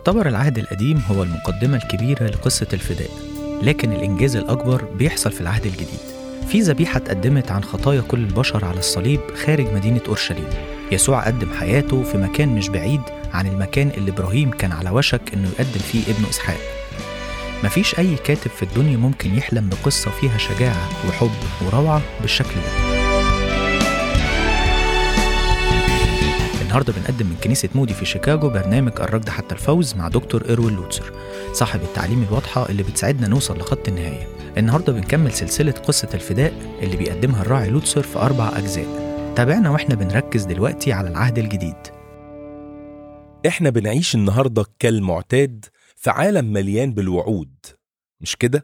يعتبر العهد القديم هو المقدمة الكبيرة لقصة الفداء لكن الإنجاز الأكبر بيحصل في العهد الجديد في ذبيحة اتقدمت عن خطايا كل البشر على الصليب خارج مدينة أورشليم يسوع قدم حياته في مكان مش بعيد عن المكان اللي إبراهيم كان على وشك إنه يقدم فيه ابنه إسحاق مفيش أي كاتب في الدنيا ممكن يحلم بقصة فيها شجاعة وحب وروعة بالشكل ده النهارده بنقدم من كنيسة مودي في شيكاغو برنامج الركض حتى الفوز مع دكتور إيروين لوتسر صاحب التعليم الواضحة اللي بتساعدنا نوصل لخط النهاية النهارده بنكمل سلسلة قصة الفداء اللي بيقدمها الراعي لوتسر في أربع أجزاء تابعنا واحنا بنركز دلوقتي على العهد الجديد احنا بنعيش النهارده كالمعتاد في عالم مليان بالوعود مش كده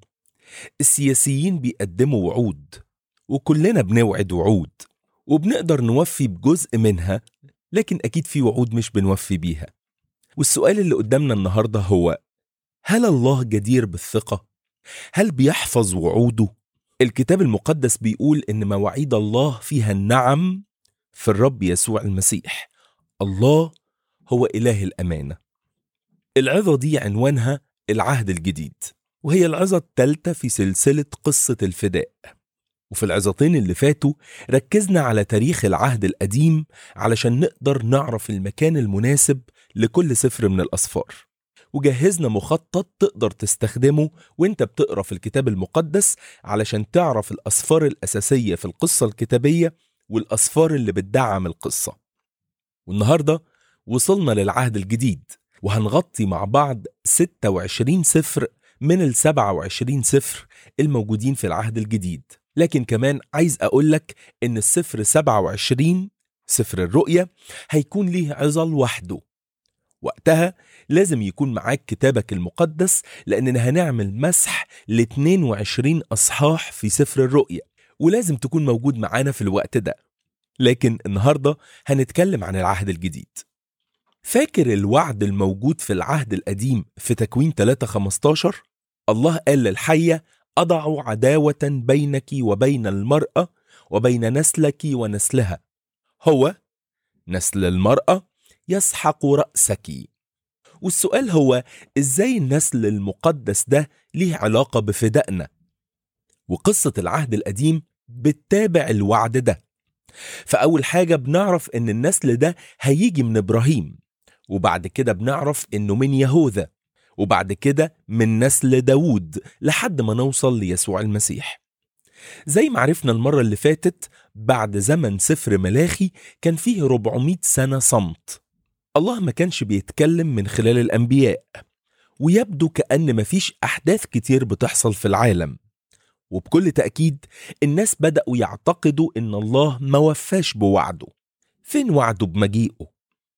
السياسيين بيقدموا وعود وكلنا بنوعد وعود وبنقدر نوفي بجزء منها لكن اكيد في وعود مش بنوفي بيها والسؤال اللي قدامنا النهارده هو هل الله جدير بالثقه هل بيحفظ وعوده الكتاب المقدس بيقول ان مواعيد الله فيها النعم في الرب يسوع المسيح الله هو اله الامانه العظه دي عنوانها العهد الجديد وهي العظه الثالثه في سلسله قصه الفداء وفي العظتين اللي فاتوا ركزنا على تاريخ العهد القديم علشان نقدر نعرف المكان المناسب لكل سفر من الأسفار وجهزنا مخطط تقدر تستخدمه وانت بتقرا في الكتاب المقدس علشان تعرف الأسفار الأساسية في القصة الكتابية والأسفار اللي بتدعم القصة والنهاردة وصلنا للعهد الجديد وهنغطي مع بعض 26 سفر من ال 27 سفر الموجودين في العهد الجديد لكن كمان عايز أقول لك إن السفر 27 سفر الرؤية هيكون ليه عظة لوحده وقتها لازم يكون معاك كتابك المقدس لأننا هنعمل مسح ل 22 أصحاح في سفر الرؤية ولازم تكون موجود معانا في الوقت ده لكن النهاردة هنتكلم عن العهد الجديد فاكر الوعد الموجود في العهد القديم في تكوين 3:15 الله قال للحية أضع عداوة بينك وبين المرأة وبين نسلك ونسلها هو نسل المرأة يسحق رأسك والسؤال هو إزاي النسل المقدس ده ليه علاقة بفدائنا وقصة العهد القديم بتتابع الوعد ده فأول حاجة بنعرف إن النسل ده هيجي من إبراهيم وبعد كده بنعرف إنه من يهوذا وبعد كده من نسل داوود لحد ما نوصل ليسوع المسيح زي ما عرفنا المرة اللي فاتت بعد زمن سفر ملاخي كان فيه 400 سنة صمت الله ما كانش بيتكلم من خلال الأنبياء ويبدو كأن مفيش أحداث كتير بتحصل في العالم وبكل تأكيد الناس بدأوا يعتقدوا إن الله ما وفاش بوعده فين وعده بمجيئه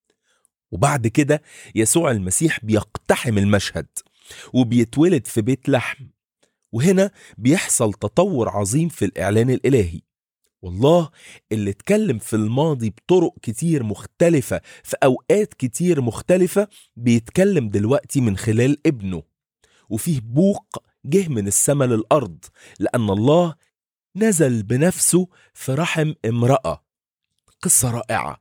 وبعد كده يسوع المسيح بيقتحم المشهد وبيتولد في بيت لحم وهنا بيحصل تطور عظيم في الإعلان الإلهي والله اللي اتكلم في الماضي بطرق كتير مختلفة في أوقات كتير مختلفة بيتكلم دلوقتي من خلال ابنه وفيه بوق جه من السماء للأرض لأن الله نزل بنفسه في رحم امرأة قصة رائعة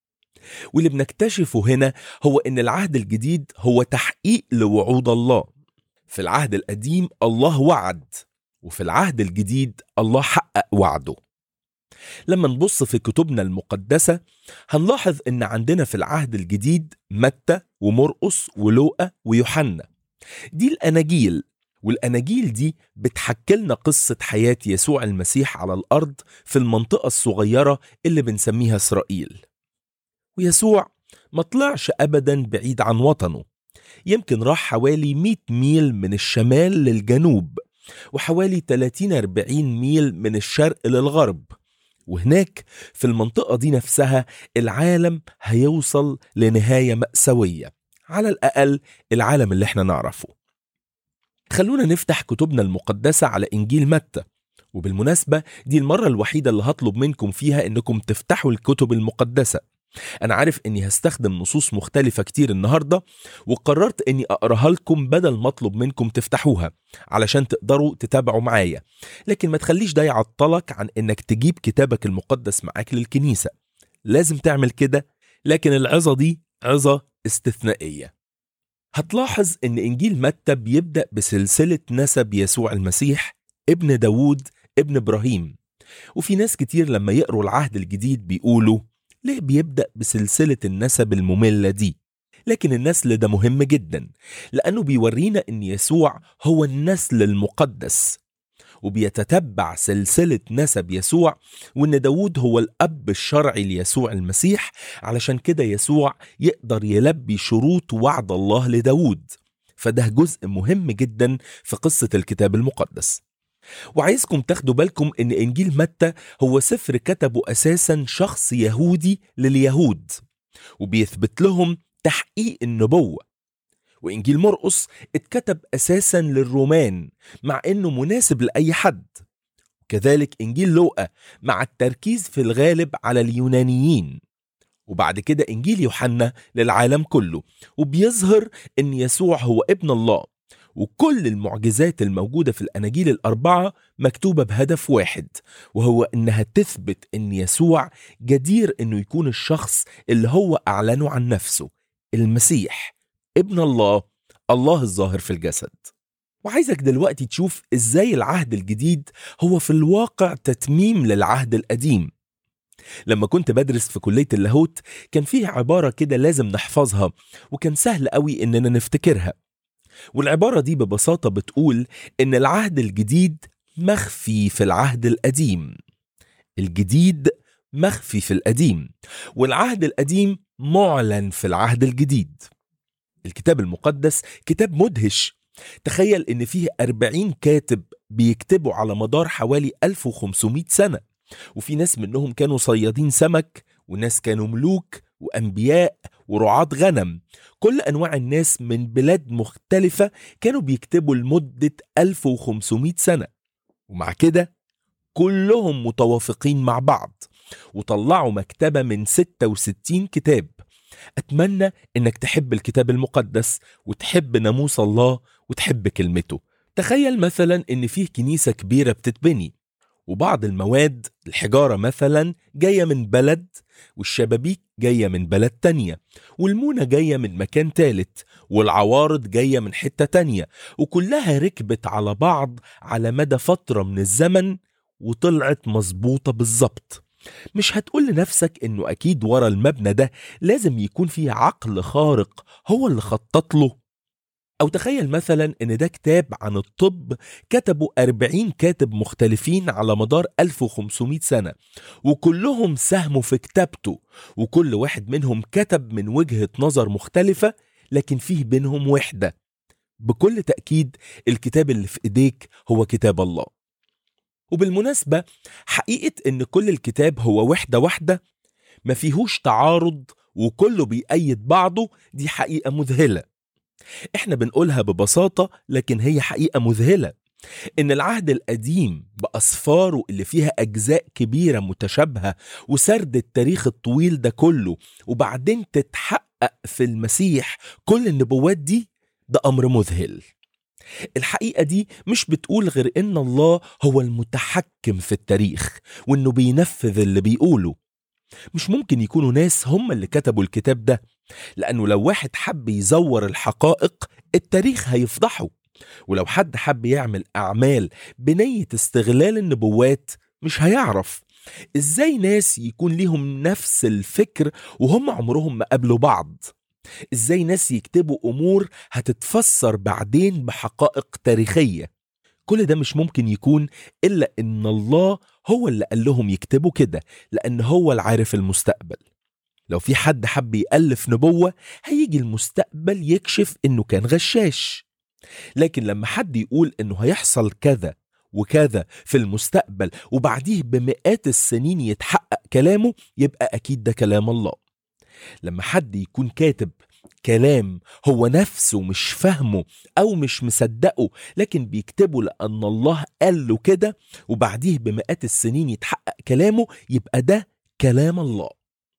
واللي بنكتشفه هنا هو ان العهد الجديد هو تحقيق لوعود الله في العهد القديم الله وعد وفي العهد الجديد الله حقق وعده لما نبص في كتبنا المقدسة هنلاحظ ان عندنا في العهد الجديد متى ومرقس ولوقا ويوحنا دي الاناجيل والاناجيل دي بتحكي لنا قصة حياة يسوع المسيح على الارض في المنطقة الصغيرة اللي بنسميها اسرائيل ويسوع ما طلعش ابدا بعيد عن وطنه يمكن راح حوالي 100 ميل من الشمال للجنوب وحوالي 30 40 ميل من الشرق للغرب وهناك في المنطقة دي نفسها العالم هيوصل لنهاية مأساوية على الأقل العالم اللي احنا نعرفه خلونا نفتح كتبنا المقدسة على إنجيل متى وبالمناسبة دي المرة الوحيدة اللي هطلب منكم فيها إنكم تفتحوا الكتب المقدسة أنا عارف إني هستخدم نصوص مختلفة كتير النهاردة وقررت إني أقراها لكم بدل ما أطلب منكم تفتحوها علشان تقدروا تتابعوا معايا لكن ما تخليش ده يعطلك عن إنك تجيب كتابك المقدس معاك للكنيسة لازم تعمل كده لكن العظة دي عظة استثنائية هتلاحظ ان انجيل متى بيبدأ بسلسلة نسب يسوع المسيح ابن داوود ابن ابراهيم وفي ناس كتير لما يقروا العهد الجديد بيقولوا ليه بيبدأ بسلسلة النسب المملة دي لكن النسل ده مهم جدا لأنه بيورينا إن يسوع هو النسل المقدس وبيتتبع سلسلة نسب يسوع وإن داود هو الأب الشرعي ليسوع المسيح علشان كده يسوع يقدر يلبي شروط وعد الله لداود فده جزء مهم جدا في قصة الكتاب المقدس وعايزكم تاخدوا بالكم ان انجيل متى هو سفر كتبه اساسا شخص يهودي لليهود وبيثبت لهم تحقيق النبوه وانجيل مرقس اتكتب اساسا للرومان مع انه مناسب لاي حد كذلك انجيل لوقا مع التركيز في الغالب على اليونانيين وبعد كده انجيل يوحنا للعالم كله وبيظهر ان يسوع هو ابن الله وكل المعجزات الموجودة في الأناجيل الأربعة مكتوبة بهدف واحد وهو إنها تثبت إن يسوع جدير إنه يكون الشخص اللي هو أعلنه عن نفسه المسيح ابن الله الله الظاهر في الجسد وعايزك دلوقتي تشوف إزاي العهد الجديد هو في الواقع تتميم للعهد القديم لما كنت بدرس في كلية اللاهوت كان فيه عبارة كده لازم نحفظها وكان سهل قوي إننا نفتكرها والعبارة دي ببساطة بتقول إن العهد الجديد مخفي في العهد القديم الجديد مخفي في القديم والعهد القديم معلن في العهد الجديد الكتاب المقدس كتاب مدهش تخيل إن فيه 40 كاتب بيكتبوا على مدار حوالي 1500 سنة وفي ناس منهم كانوا صيادين سمك وناس كانوا ملوك وأنبياء ورعاة غنم كل أنواع الناس من بلاد مختلفة كانوا بيكتبوا لمدة 1500 سنة ومع كده كلهم متوافقين مع بعض وطلعوا مكتبة من 66 كتاب أتمنى إنك تحب الكتاب المقدس وتحب ناموس الله وتحب كلمته تخيل مثلا إن فيه كنيسة كبيرة بتتبني وبعض المواد الحجارة مثلا جاية من بلد والشبابيك جاية من بلد تانية والمونة جاية من مكان تالت والعوارض جاية من حتة تانية وكلها ركبت على بعض على مدى فترة من الزمن وطلعت مظبوطة بالظبط مش هتقول لنفسك انه اكيد ورا المبنى ده لازم يكون فيه عقل خارق هو اللي خطط له أو تخيل مثلا إن ده كتاب عن الطب كتبه 40 كاتب مختلفين على مدار 1500 سنة وكلهم ساهموا في كتابته وكل واحد منهم كتب من وجهة نظر مختلفة لكن فيه بينهم وحدة بكل تأكيد الكتاب اللي في إيديك هو كتاب الله وبالمناسبة حقيقة إن كل الكتاب هو وحدة واحدة ما فيهوش تعارض وكله بيأيد بعضه دي حقيقة مذهلة احنا بنقولها ببساطة لكن هي حقيقة مذهلة إن العهد القديم بأسفاره اللي فيها أجزاء كبيرة متشابهة وسرد التاريخ الطويل ده كله وبعدين تتحقق في المسيح كل النبوات دي ده أمر مذهل الحقيقة دي مش بتقول غير إن الله هو المتحكم في التاريخ وإنه بينفذ اللي بيقوله مش ممكن يكونوا ناس هم اللي كتبوا الكتاب ده لأنه لو واحد حب يزور الحقائق التاريخ هيفضحه ولو حد حب يعمل أعمال بنية استغلال النبوات مش هيعرف إزاي ناس يكون ليهم نفس الفكر وهم عمرهم ما قابلوا بعض إزاي ناس يكتبوا أمور هتتفسر بعدين بحقائق تاريخية كل ده مش ممكن يكون إلا إن الله هو اللي قال لهم يكتبوا كده لأن هو العارف المستقبل لو في حد حب يألف نبوة هيجي المستقبل يكشف إنه كان غشاش لكن لما حد يقول إنه هيحصل كذا وكذا في المستقبل وبعديه بمئات السنين يتحقق كلامه يبقى أكيد ده كلام الله لما حد يكون كاتب كلام هو نفسه مش فاهمه او مش مصدقه لكن بيكتبه لان الله قال له كده وبعديه بمئات السنين يتحقق كلامه يبقى ده كلام الله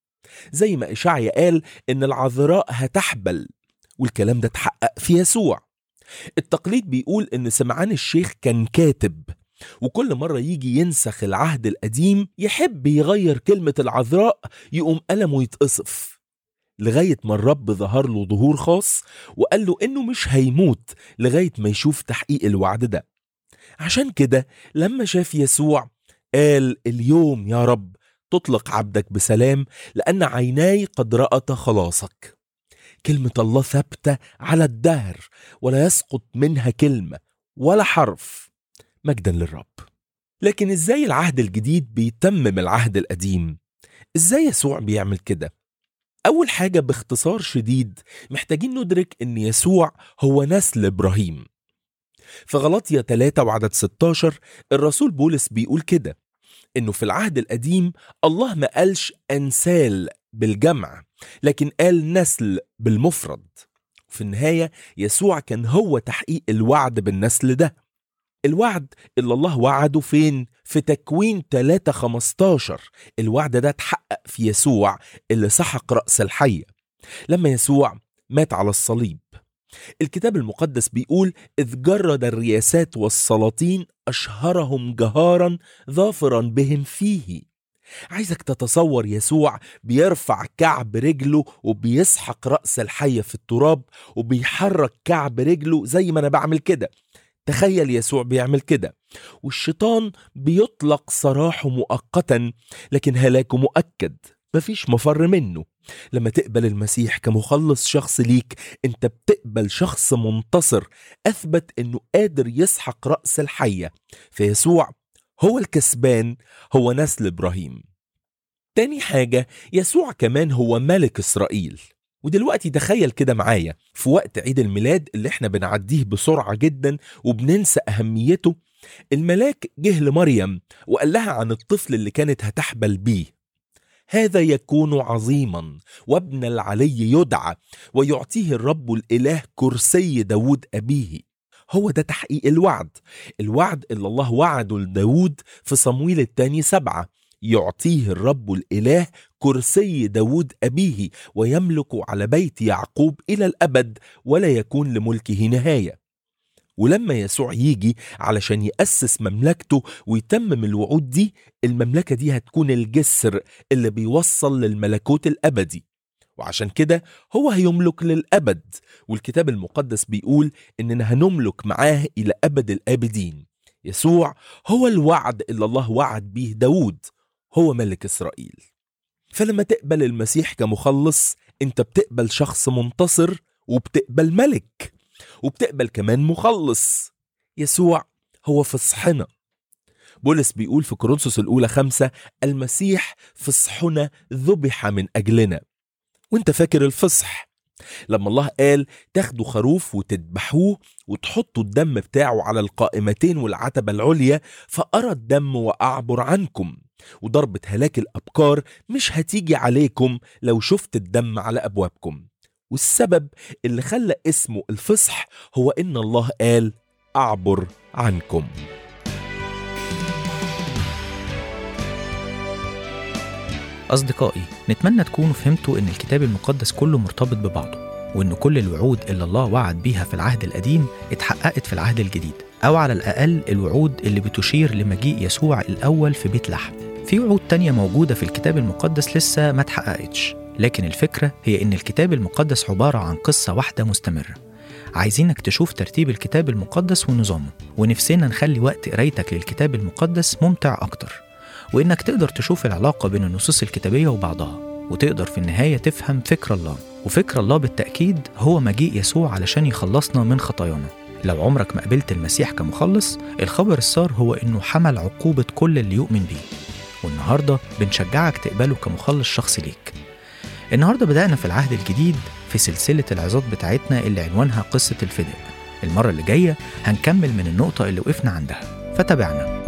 زي ما إشعيا قال إن العذراء هتحبل والكلام ده اتحقق في يسوع التقليد بيقول إن سمعان الشيخ كان كاتب وكل مرة يجي ينسخ العهد القديم يحب يغير كلمة العذراء يقوم قلمه يتقصف لغاية ما الرب ظهر له ظهور خاص وقال له إنه مش هيموت لغاية ما يشوف تحقيق الوعد ده عشان كده لما شاف يسوع قال اليوم يا رب تطلق عبدك بسلام لأن عيناي قد رأت خلاصك كلمة الله ثابتة على الدهر ولا يسقط منها كلمة ولا حرف مجدا للرب لكن ازاي العهد الجديد بيتمم العهد القديم ازاي يسوع بيعمل كده اول حاجه باختصار شديد محتاجين ندرك ان يسوع هو نسل ابراهيم في غلطية 3 وعدد 16 الرسول بولس بيقول كده انه في العهد القديم الله ما قالش انسال بالجمع لكن قال نسل بالمفرد في النهاية يسوع كان هو تحقيق الوعد بالنسل ده الوعد اللي الله وعده فين؟ في تكوين 3 15 الوعد ده اتحقق في يسوع اللي سحق رأس الحية لما يسوع مات على الصليب الكتاب المقدس بيقول إذ جرد الرياسات والسلاطين أشهرهم جهارا ظافرا بهم فيه عايزك تتصور يسوع بيرفع كعب رجله وبيسحق رأس الحية في التراب وبيحرك كعب رجله زي ما أنا بعمل كده تخيل يسوع بيعمل كده والشيطان بيطلق سراحه مؤقتا لكن هلاكه مؤكد مفيش مفر منه لما تقبل المسيح كمخلص شخص ليك انت بتقبل شخص منتصر اثبت انه قادر يسحق راس الحيه فيسوع هو الكسبان هو نسل ابراهيم تاني حاجه يسوع كمان هو ملك اسرائيل ودلوقتي تخيل كده معايا في وقت عيد الميلاد اللي احنا بنعديه بسرعه جدا وبننسى اهميته الملاك جه لمريم وقال لها عن الطفل اللي كانت هتحبل بيه هذا يكون عظيما وابن العلي يدعى ويعطيه الرب الإله كرسي داود أبيه هو ده تحقيق الوعد الوعد اللي الله وعده لداود في صمويل الثاني سبعة يعطيه الرب الإله كرسي داود أبيه ويملك على بيت يعقوب إلى الأبد ولا يكون لملكه نهاية ولما يسوع يجي علشان يأسس مملكته ويتمم الوعود دي المملكة دي هتكون الجسر اللي بيوصل للملكوت الأبدي وعشان كده هو هيملك للأبد والكتاب المقدس بيقول إننا هنملك معاه إلى أبد الآبدين يسوع هو الوعد اللي الله وعد بيه داود هو ملك إسرائيل فلما تقبل المسيح كمخلص انت بتقبل شخص منتصر وبتقبل ملك وبتقبل كمان مخلص يسوع هو فصحنا بولس بيقول في كورنثوس الأولى خمسة المسيح فصحنا ذبح من أجلنا وانت فاكر الفصح لما الله قال تاخدوا خروف وتذبحوه وتحطوا الدم بتاعه على القائمتين والعتبة العليا فأرى الدم وأعبر عنكم وضربة هلاك الأبكار مش هتيجي عليكم لو شفت الدم على أبوابكم والسبب اللي خلى اسمه الفصح هو إن الله قال أعبر عنكم أصدقائي نتمنى تكونوا فهمتوا إن الكتاب المقدس كله مرتبط ببعضه وإن كل الوعود اللي الله وعد بيها في العهد القديم اتحققت في العهد الجديد أو على الأقل الوعود اللي بتشير لمجيء يسوع الأول في بيت لحم في وعود تانية موجودة في الكتاب المقدس لسه ما اتحققتش لكن الفكرة هي إن الكتاب المقدس عبارة عن قصة واحدة مستمرة عايزينك تشوف ترتيب الكتاب المقدس ونظامه ونفسنا نخلي وقت قرايتك للكتاب المقدس ممتع أكتر وإنك تقدر تشوف العلاقة بين النصوص الكتابية وبعضها وتقدر في النهاية تفهم فكر الله وفكر الله بالتأكيد هو مجيء يسوع علشان يخلصنا من خطايانا لو عمرك ما قبلت المسيح كمخلص الخبر السار هو إنه حمل عقوبة كل اللي يؤمن بيه والنهاردة بنشجعك تقبله كمخلص شخصي ليك النهاردة بدأنا في العهد الجديد في سلسلة العظات بتاعتنا اللي عنوانها قصة الفداء المرة اللي جاية هنكمل من النقطة اللي وقفنا عندها فتابعنا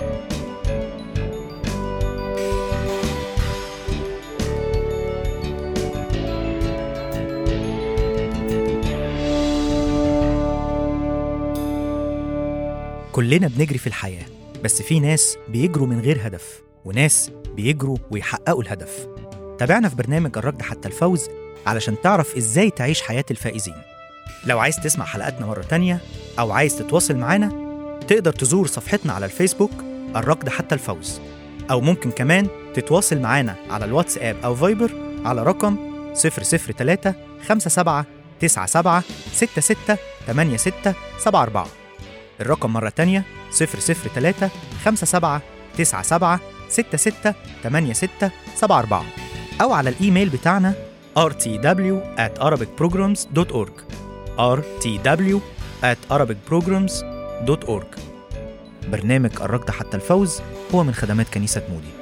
كلنا بنجري في الحياة بس في ناس بيجروا من غير هدف وناس بيجروا ويحققوا الهدف تابعنا في برنامج الركض حتى الفوز علشان تعرف ازاي تعيش حياة الفائزين لو عايز تسمع حلقاتنا مرة تانية أو عايز تتواصل معانا تقدر تزور صفحتنا على الفيسبوك الركض حتى الفوز أو ممكن كمان تتواصل معانا على الواتساب أو فايبر على رقم 003 57 97 66 86 74 الرقم مرة تانية 003 57 97 66 86 74 أو على الإيميل بتاعنا rtw at arabicprograms.org rtw at arabicprograms.org برنامج الركض حتى الفوز هو من خدمات كنيسة مودي